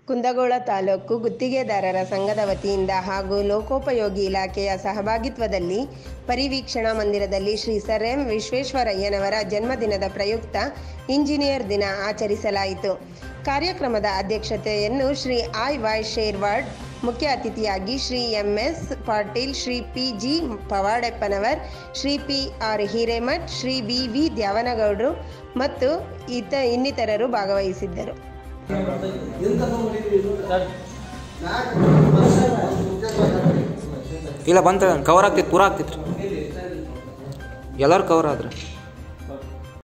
ಕುಂದಗೋಳ ತಾಲೂಕು ಗುತ್ತಿಗೆದಾರರ ಸಂಘದ ವತಿಯಿಂದ ಹಾಗೂ ಲೋಕೋಪಯೋಗಿ ಇಲಾಖೆಯ ಸಹಭಾಗಿತ್ವದಲ್ಲಿ ಪರಿವೀಕ್ಷಣಾ ಮಂದಿರದಲ್ಲಿ ಶ್ರೀ ಸರ್ ಎಂ ವಿಶ್ವೇಶ್ವರಯ್ಯನವರ ಜನ್ಮದಿನದ ಪ್ರಯುಕ್ತ ಇಂಜಿನಿಯರ್ ದಿನ ಆಚರಿಸಲಾಯಿತು ಕಾರ್ಯಕ್ರಮದ ಅಧ್ಯಕ್ಷತೆಯನ್ನು ಶ್ರೀ ಐ ವೈ ಶೇರ್ವಾಡ್ ಮುಖ್ಯ ಅತಿಥಿಯಾಗಿ Shri M S Patil Shri P G Pavadeppanavar Shri P R Hiremath Shri B V ದ್ಯಾವನಗೌಡರು ಮತ್ತು ಇತ ಇನ್ನಿತರರು ಭಾಗವಹಿಸಿದ್ದರು ಇಲ್ಲ ಬಂತ ಕವರ್ ಆಗ್ತಿತ್ತು ಪೂರ ಆಗ್ತಿತ್ತು ಎಲ್ಲರೂ ಕವರ್ ಆದ್ರೆ